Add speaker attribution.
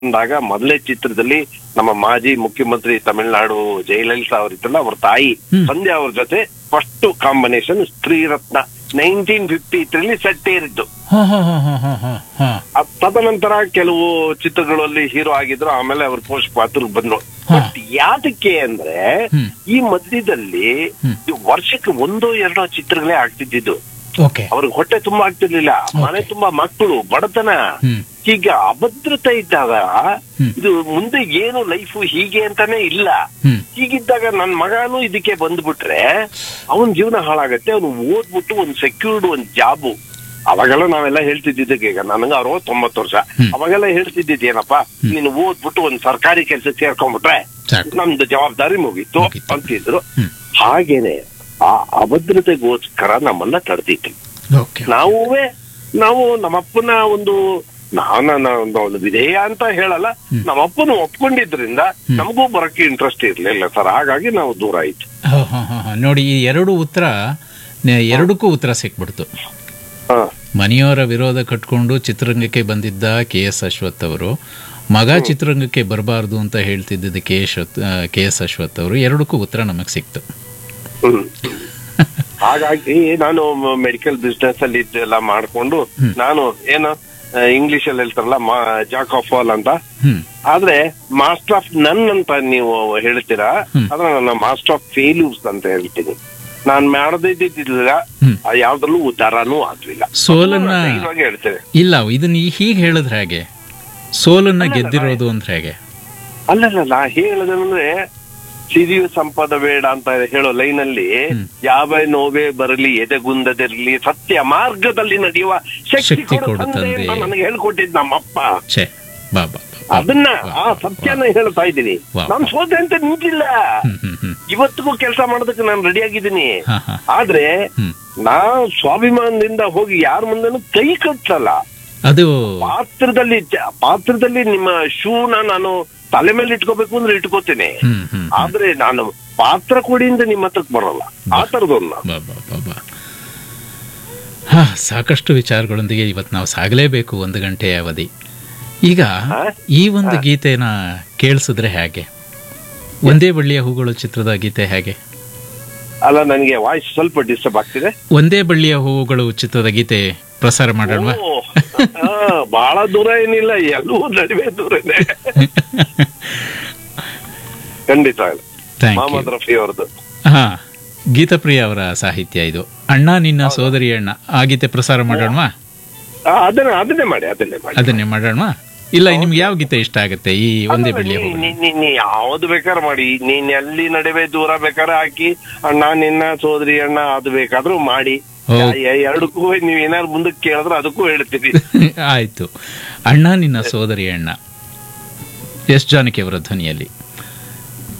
Speaker 1: ಅಂದಾಗ ಮೊದಲೇ ಚಿತ್ರದಲ್ಲಿ ನಮ್ಮ ಮಾಜಿ ಮುಖ್ಯಮಂತ್ರಿ ತಮಿಳುನಾಡು ಜಯಲಲಿತಾ ಅವರಿದ್ದಲ್ಲ ಅವ್ರ ತಾಯಿ
Speaker 2: ಹ್ಮ್.
Speaker 1: ಸಂಧ್ಯಾ ಅವ್ರ ಜೊತೆ first combination Stree Ratna nineteen fifty ತ್ರೀಲಿ ಸೆಟ್ ಏರಿದ್ದು
Speaker 2: ಹಾ ಹಾ ಹಾ ಹಾ ಹಾ ಹಾ ಹಾ
Speaker 1: ಅದ್ ತದನಂತರ ಕೆಲವು ಚಿತ್ರಗಳಲ್ಲಿ ಹೀರೋ ಆಗಿದ್ರು ಆಮೇಲೆ ಅವ್ರ ಪೋಸ್ಟ್ ಪಾತ್ರ ಬಂದ್ರು
Speaker 2: ಹಾ.
Speaker 1: ಬಟ್ ಯಾತಕ್ಕೆ ಅಂದ್ರೆ
Speaker 2: ಹ್ಮ್.
Speaker 1: ಈ ಮಧ್ಯದಲ್ಲಿ
Speaker 2: ಹ್ಮ್.
Speaker 1: ಈ ವರ್ಷಕ್ಕೆ ಒಂದೋ ಎರಡೋ ಚಿತ್ರಗಳೇ ಆಗ್ತಿದ್ದಿದ್ದು
Speaker 2: ಓಕೆ
Speaker 1: ಅವ್ರಿಗೆ ಹೊಟ್ಟೆ ತುಂಬಾ ಆಗ್ತಿರ್ಲಿಲ್ಲ ಮನೆ ತುಂಬಾ ಮಕ್ಕಳು ಬಡತನ
Speaker 2: ಹ್ಮ್
Speaker 1: ಈಗ ಅಭದ್ರತೆ ಇದ್ದಾಗ
Speaker 2: ಹ್ಮ್.
Speaker 1: ಇದು ಮುಂದೆ ಏನು ಲೈಫ್ ಹೀಗೆ ಅಂತಾನೆ ಇಲ್ಲ
Speaker 2: ಹ್ಮ್
Speaker 1: ಹೀಗಿದ್ದಾಗ ನನ್ ಮಗನು ಇದಕ್ಕೆ ಬಂದ್ಬಿಟ್ರೆ ಅವನ್ ಜೀವನ ಹಾಳಾಗತ್ತೆ ಅವನು ಓದ್ಬಿಟ್ಟು ಒಂದ್ ಸೆಕ್ಯೂರ್ಡ್ ಒಂದ್ ಜಾಬು ಅವಾಗೆಲ್ಲ ನಾವೆಲ್ಲ ಹೇಳ್ತಿದ್ದಿದ್ದಕ್ಕೆ ಈಗ ನನಗೆ ಅರವತ್ತೊಂಬತ್ತು ವರ್ಷ
Speaker 2: ಹ್ಮ್.
Speaker 1: ಅವಾಗೆಲ್ಲ ಹೇಳ್ತಿದ್ದಿದ್ದು ಏನಪ್ಪ ನೀನು ಓದ್ಬಿಟ್ಟು ಒಂದ್ ಸರ್ಕಾರಿ ಕೆಲ್ಸಕ್ಕೆ ಸೇರ್ಕೊಂಡ್ಬಿಟ್ರೆ
Speaker 2: ಸಾಕು
Speaker 1: ನಮ್ದು ಜವಾಬ್ದಾರಿ ಮುಗೀತು
Speaker 2: ಮುಗೀತು.
Speaker 1: ಅಂತಿದ್ರು
Speaker 2: ಹ್ಮ್.
Speaker 1: ಹಾಗೇನೆ ಆ ಅಭದ್ರತೆಗೋಸ್ಕರ ನಮ್ಮನ್ನ ತಡೆದಿತ್ತು
Speaker 2: ಓಕೆ
Speaker 1: ನಾವುವೇ ನಾವು ನಮ್ಮಪ್ಪನ ಒಂದು ನಾನು ಒಂದು ವಿಧೇಯ ಅಂತ ಹೇಳಲ್ಲ ನಮ್ಮಪ್ಪನ ಒಪ್ಕೊಂಡಿದ್ರಿಂದ ನಮಗೂ ಬರಕ್ಕೆ ಇಂಟ್ರೆಸ್ಟ್ ಇರ್ಲಿಲ್ಲ ಸರ್ ಹಾಗಾಗಿ ನಾವು ದೂರ ಆಯ್ತು
Speaker 2: ಹಾ ಹಾ ಹಾ ಹಾ. ನೋಡಿ ಈ ಎರಡು ಉತ್ತರ ನೆ- ಎರಡಕ್ಕೂ ಉತ್ತರ ಸಿಕ್ಬಿಡ್ತು
Speaker 1: ಹ.
Speaker 2: ಮನೆಯವರ ವಿರೋಧ ಕಟ್ಕೊಂಡು ಚಿತ್ರರಂಗಕ್ಕೆ ಬಂದಿದ್ದ ಕೆ ಎಸ್ ಅಶ್ವಥ್ ಅವರು ಮಗ ಚಿತ್ರರಂಗಕ್ಕೆ ಬರಬಾರ್ದು ಅಂತ ಹೇಳ್ತಿದ್ದಿದ್ದು K S K S Ashwath ಅವರು ಎರಡಕ್ಕೂ ಉತ್ತರ ನಮಗೆ ಸಿಕ್ತು
Speaker 1: ಹ್ಮ್. ಹಾಗಾಗಿ ನಾನು ಮೆಡಿಕಲ್ ಬಿಸ್ನೆಸ್ ಅಲ್ಲಿ ಇದೆಲ್ಲ ಮಾಡ್ಕೊಂಡು ನಾನು ಏನು ಇಂಗ್ಲಿಷ್ ಅಲ್ಲಿ ಹೇಳ್ತಾರಲ್ಲ ಜಾಕ್ ಆಫ್ ಆಲ್ ಅಂತ
Speaker 2: ಹ್ಮ್
Speaker 1: ಆದ್ರೆ ಮಾಸ್ಟರ್ ಆಫ್ ನನ್ ಅಂತ ನೀವು ಹೇಳ್ತೀರಾ
Speaker 2: ಹ್ಮ್.
Speaker 1: ಆದ್ರೆ ನನ್ನ ಮಾಸ್ಟರ್ ಆಫ್ ಫೇಲ್ಯೂರ್ಸ್ ಅಂತ ಹೇಳ್ತೀನಿ ನಾನ್ ಮಾಡದಿದ್ದಿಲ್ಲ
Speaker 2: ಹ್ಮ್.
Speaker 1: ಯಾವ್ದ್ರಲ್ಲೂ ಉದ್ದಾರನೂ ಆಗ್ಲಿಲ್ಲ
Speaker 2: ಸೋಲನ್ನ
Speaker 1: ಧೈರ್ಯವಾಗಿ ಹೇಳ್ತೇನೆ
Speaker 2: ಇಲ್ಲ ಇದನ್ನ ಹೀಗೆ ಹೇಳಿದ್ರೆ ಹೇಗೆ ಸೋಲನ್ನ ಗೆದ್ದಿರೋದು ಅಂದ್ರೆ ಹೇಗೆ
Speaker 1: ಅಲ್ಲಲ್ಲ ನಾ ಹೇಳದಂದ್ರೆ ಸಿರಿಯು ಸಂಪದ ಬೇಡ ಅಂತ ಹೇಳೋ ಲೈನ್ ಅಲ್ಲಿ
Speaker 2: ಹ್ಮ್.
Speaker 1: ಯಾವ ನೋವೇ ಬರಲಿ ಎದೆಗುಂದದಿರಲಿ ಸತ್ಯ ಮಾರ್ಗದಲ್ಲಿ ನಡೆಯುವ ಶಕ್ತಿ
Speaker 2: ಶಕ್ತಿ
Speaker 1: ಕೊಡು
Speaker 2: ಕೊಡು
Speaker 1: ತಂದೆ
Speaker 2: ತಂದೆ.
Speaker 1: ಅಂತ ನನಗೆ ಹೇಳ್ಕೊಟ್ಟಿದ್ ನಮ್ಮಪ್ಪ
Speaker 2: ಛೇ ಬಾ ಬಾ ಬಾ, ಬಾ.
Speaker 1: ಅದನ್ನ
Speaker 2: ವಾ,
Speaker 1: ಆ
Speaker 2: ವಾ,
Speaker 1: ಸತ್ಯನ ಹೇಳ್ತಾ ಇದ್ದೀನಿ
Speaker 2: ವಾ.
Speaker 1: ನಾನ್ ಸೋತೆ ಅಂತ ನಿಂತಿಲ್ಲ
Speaker 2: ಹ್ಮ್ ಹ್ಮ್ ಹ್ಮ್
Speaker 1: ಇವತ್ತಿಗೂ ಕೆಲಸ ಮಾಡೋದಕ್ಕೆ ನಾನು ರೆಡಿ ಆಗಿದ್ದೀನಿ
Speaker 2: ಹಾ ಹಾ
Speaker 1: ಆದ್ರೆ
Speaker 2: ಹ್ಮ್
Speaker 1: ನಾ ಸ್ವಾಭಿಮಾನದಿಂದ ಹೋಗಿ ಯಾರ ಮುಂದೆನೂ ಕೈ ಕಟ್ಟಲ್ಲ
Speaker 2: ಅದು
Speaker 1: ಪಾತ್ರದಲ್ಲಿ ಜ- ಪಾತ್ರದಲ್ಲಿ ನಿಮ್ಮ ಶೂನ ನಾನು ತಲೆ ಮೇಲೆ ಇಟ್ಕೋಬೇಕು ಅಂದ್ರೆ ಇಟ್ಕೋತೀನಿ
Speaker 2: ಹ್ಮ್ ಹ್ಮ್
Speaker 1: ಆದ್ರೆ ನಾನು ಪಾತ್ರ ಕೊಡಿಯಿಂದ ನಿಮ್ಮ ಹತ್ರಕ್ ಬರಲ್ಲ ಆ ತರದೊಂದು
Speaker 2: ಬಾ ಬಾ ಬಾ ಬಾ ಹಾ ಸಾಕಷ್ಟು ವಿಚಾರಗಳೊಂದಿಗೆ ಇವತ್ತು ನಾವು ಸಾಗಲೇಬೇಕು ಒಂದು ಗಂಟೆಯ ಅವಧಿ ಈಗ
Speaker 1: ಹಾ?
Speaker 2: ಈ ಒಂದು ಗೀತೆನ ಕೇಳಿಸಿದ್ರೆ ಹೇಗೆ ಒಂದೇ ಬಳ್ಳಿಯ ಹೂಗಳು ಚಿತ್ರದ ಗೀತೆ ಹೇಗೆ
Speaker 1: ಅಲ್ಲ ನನಗೆ ವಾಯ್ಸ್ ಸ್ವಲ್ಪ ಡಿಸ್ಟರ್ಬ್ ಆಗ್ತಿದೆ
Speaker 2: ಒಂದೇ ಬಳ್ಳಿಯ ಹೂಗಳು ಚಿತ್ರದ ಗೀತೆ ಪ್ರಸಾರ ಮಾಡೋಣ
Speaker 1: ಓ, ಆ, ಬಹಳ ದೂರ ಏನಿಲ್ಲ ಎಲ್ಲೂ ನಡುವೆ ದೂರನೇ ಖಂಡಿತ ಇಲ್ಲ
Speaker 2: ಥ್ಯಾಂಕ್ ಯು
Speaker 1: ಮೊಹಮ್ಮದ್ ರಫಿ ಅವ್ರದ್ದು
Speaker 2: ಹಾ ಗೀತಪ್ರಿಯ ಅವರ ಸಾಹಿತ್ಯ ಇದು ಅಣ್ಣ ನಿನ್ನ ಸೋದರಿ ಅಣ್ಣ ಆ ಗೀತೆ ಪ್ರಸಾರ ಮಾಡೋಣವಾ
Speaker 1: ಆ, ಅದನ್ನ ಅದನ್ನೇ ಮಾಡಿ ಅದನ್ನೇ ಮಾಡಿ
Speaker 2: ಅದನ್ನೇ ಮಾಡೋಣವಾ ಇಲ್ಲ ನಿಮ್ಗೆ ಯಾವ ಗೀತೆ ಇಷ್ಟ ಆಗುತ್ತೆ ಈ ಒಂದೇ
Speaker 1: ಅಲ್ಲ,
Speaker 2: ಬಳ್ಳಿಯ
Speaker 1: ನೀ-
Speaker 2: ಹೂಗಳು
Speaker 1: ನೀ- ನೀ- ನೀ ಯಾವ್ದು ಬೇಕಾದ್ರೆ ಮಾಡಿ ನೀನ್ ಎಲ್ಲಿ ನಡುವೆ ದೂರ ಬೇಕಾದ್ರೆ ಹಾಕಿ ಅಣ್ಣ ನಿನ್ನ ಸೋದರಿ ಅಣ್ಣ ಅದು ಬೇಕಾದ್ರೂ ಮಾಡಿ
Speaker 2: ಹೌದು.
Speaker 1: ಯಾ- ಎರಡಕ್ಕೂ ನೀವ್ ಏನಾದ್ರು ಮುಂದಕ್ಕೆ ಕೇಳಿದ್ರೆ ಅದಕ್ಕೂ ಹೇಳ್ತೀವಿ
Speaker 2: ಆಯ್ತು ಅಣ್ಣ ನಿನ್ನ ಸೋದರಿ ಅಣ್ಣ ಎಸ್ ಜಾನಕಿ ಅವರ ಧ್ವನಿಯಲ್ಲಿ